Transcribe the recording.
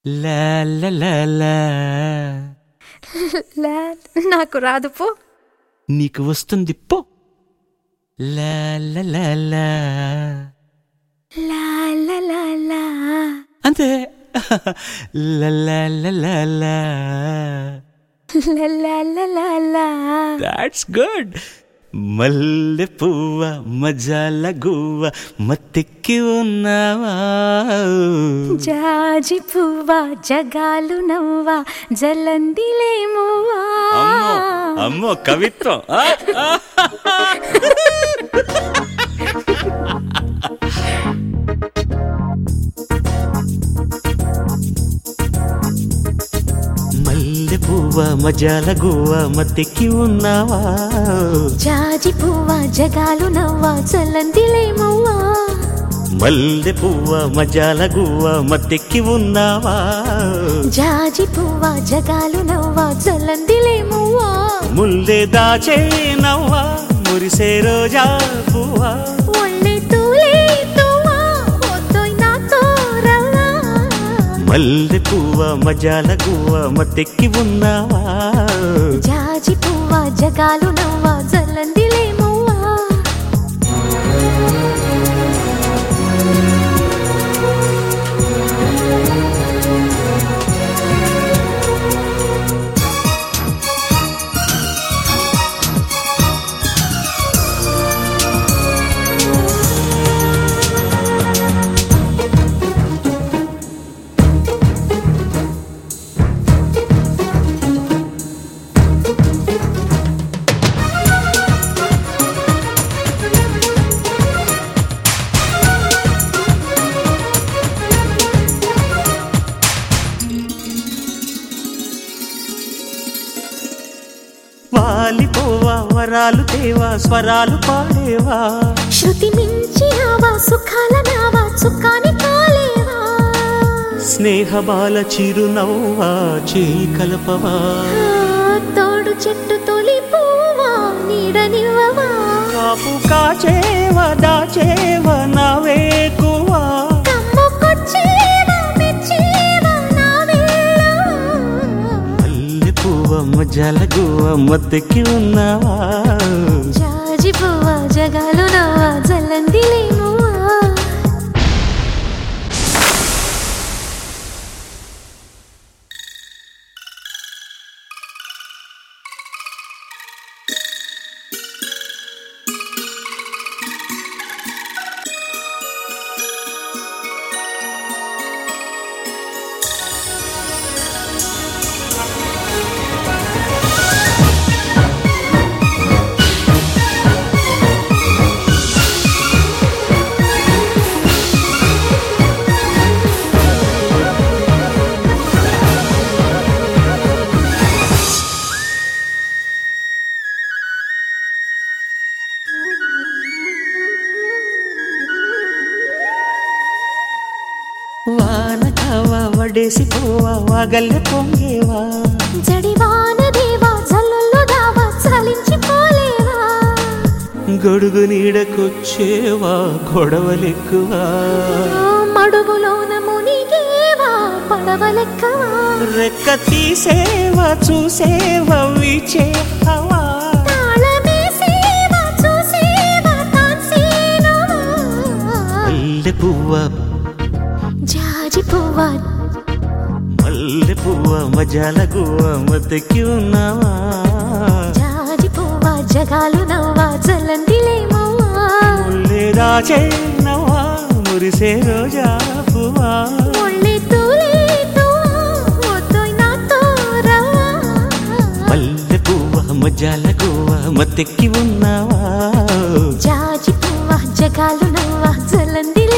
లా లా లా లా. లా నాకు రాదు పో నీకు వస్తుంది పో లా లా లా లా. లా లా లా లా అంతే లా లా లా లా లా. లా లా లా లా లా దాట్స్ గుడ్ మల్లె పువ్వ మజాల గువ్వ మత్తెక్కి ఉన్నావా జాజి పువ్వా జగాలు నవ్వా జలందిలేమువా అమ్మో అమ్మో కవిత్వం ఆ, ఆ. మల్లె పువ్వ మజాల గువ్వ మత్తెక్కి ఉన్నావా జాజి పువ్వా జగాలు నవ్వా జలందిలేమువా మల్లె పువ్వ మజాల గువ్వ మత్తెక్కి ఉన్నావా జాజి పువ్వా జగాలు నవ్వా జలందిలేమువా ముల్లె దాచే నవ్వా మురిసే రోజా పువ్వా ఒళ్ళే తూలే తువా ఒద్దోయ్ నాతో రవ్వా మల్లె పువ్వ మజాల గువ్వ మత్తెక్కి ఉన్నావా జాజి పువ్వా జగాలు నవ్వా జలందిలేమువా వాలిపోవా వరాలు తేవా స్వరాలు పాడేవా శృతి మించి ఆవా సుఖాల నావా చుక్కాని కాలేవా స్నేహ బాల చిరునవ్వా చేయి కలపవా ఆ, తోడు చెట్టు తొలి పువ్వా నీడనివ్వవా కాపు కాచేవా దాచేవా నవేకువా కమ్ముకొచ్చేవా మెచ్చేవా నా వేళవా మల్లె పువ్వ మజాల గువ్వ మత్తెక్కి ఉన్నావా జాజి పువ్వా జగాలు నవ్వా జల్లందిలేమువా వాన కావా వడేసి పోవా వాగల్లె పొంగేవా జడివాన దేవా జల్లుల్లో దావా చలించిపోలేవా గొడుగు నీడకొచ్చేవా గొడవలెక్కువా ఆ, మడుగులోన మునిగేవా పడవలెక్కవా రెక్క తీసేవా చూసేవా వీచేవా తాళమేసేవా చూసేవా తాన్సేనవా మల్లె పువ్వ జాజి పువ్వా మల్లె పువ్వ మజాల గువ్వ మద్దెక్కి ఉన్నావా జాజి పువ్వా జగాలు నవ్వా జల్లందిలేమవ్వా ముల్లే దాచేనవా మురిసే రోజా పువ్వా ఒళ్ళే తూలే తువా ఒద్దోయ్ నాతో రవ్వా మల్లె పువ్వ మజాల గువ్వ మత్తెక్కి ఉన్నావా జాజి పువ్వా జగాలు నవ్వా జల్లందిలేమవ్వా